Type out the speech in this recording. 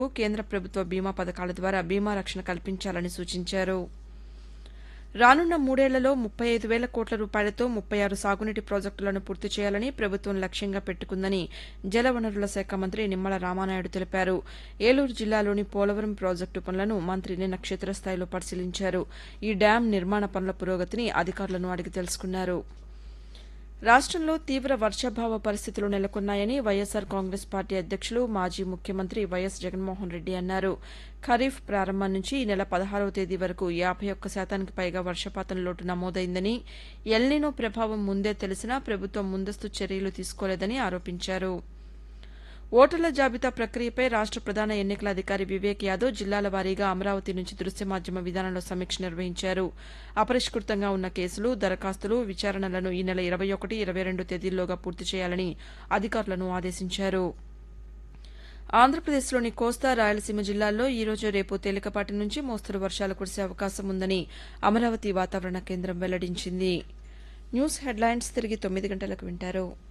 కేంద్ర ప్రభుత్వ బీమా పథకాల ద్వారా బీమా రక్షణ కల్పించాలని సూచించారు రానున్న మూడేళ్లలో ముప్పై ఐదు వేల కోట్ల రూపాయలతో ముప్పై ఆరు సాగునీటి ప్రాజెక్టులను పూర్తి చేయాలని ప్రభుత్వం లక్ష్యంగా పెట్టుకుందని జలవనరుల శాఖ మంత్రి నిమ్మల రామానాయుడు తెలిపారు ఏలూరు జిల్లాలోని పోలవరం ప్రాజెక్టు పనులను మంత్రి నిన్న క్షేత్రస్థాయిలో పరిశీలించారు ఈ డ్యాం నిర్మాణ పనుల పురోగతిని అధికారులను అడిగి తెలుసుకున్నారు రాష్టంలో తీవ్ర వర్షాభావ పరిస్థితులు నెలకొన్నాయని వైఎస్సార్ కాంగ్రెస్ పార్టీ అధ్యక్షులు మాజీ ముఖ్యమంత్రి వైఎస్ జగన్మోహన్ రెడ్డి అన్నారు ఖరీఫ్ ప్రారంభం నుంచి ఈ నెల పదహారవ తేదీ వరకు యాభై ఒక్క శాతానికి పైగా వర్షపాతం లోటు నమోదైందని ఎల్నినో ప్రభావం ముందే తెలిసినా ప్రభుత్వం ముందస్తు చర్యలు తీసుకోలేదని ఆరోపించారు ఓటర్ల జాబితా ప్రక్రియపై రాష్ట ప్రధాన ఎన్నికల అధికారి వివేక్ యాదవ్ జిల్లాల వారీగా అమరావతి నుంచి దృశ్య మాధ్యమ విధానంలో సమీక్ష నిర్వహించారు అపరిష్కృతంగా ఉన్న కేసులు దరఖాస్తులు విచారణలను ఈ నెల ఇరవై ఒకటి ఇరవై రెండు తేదీల్లోగా పూర్తి చేయాలని అధికారులను ఆదేశించారు ఆంధ్రప్రదేశ్లోని కోస్తా రాయలసీమ జిల్లాల్లో ఈ రోజు రేపు తేలికపాటి నుంచి మోస్తరు వర్షాలు కురిసే అవకాశం ఉందని అమరావతి వాతావరణ కేంద్రం వెల్లడించింది న్యూస్ హెడ్లైన్స్ తిరిగి తొమ్మిది గంటలకు వింటారు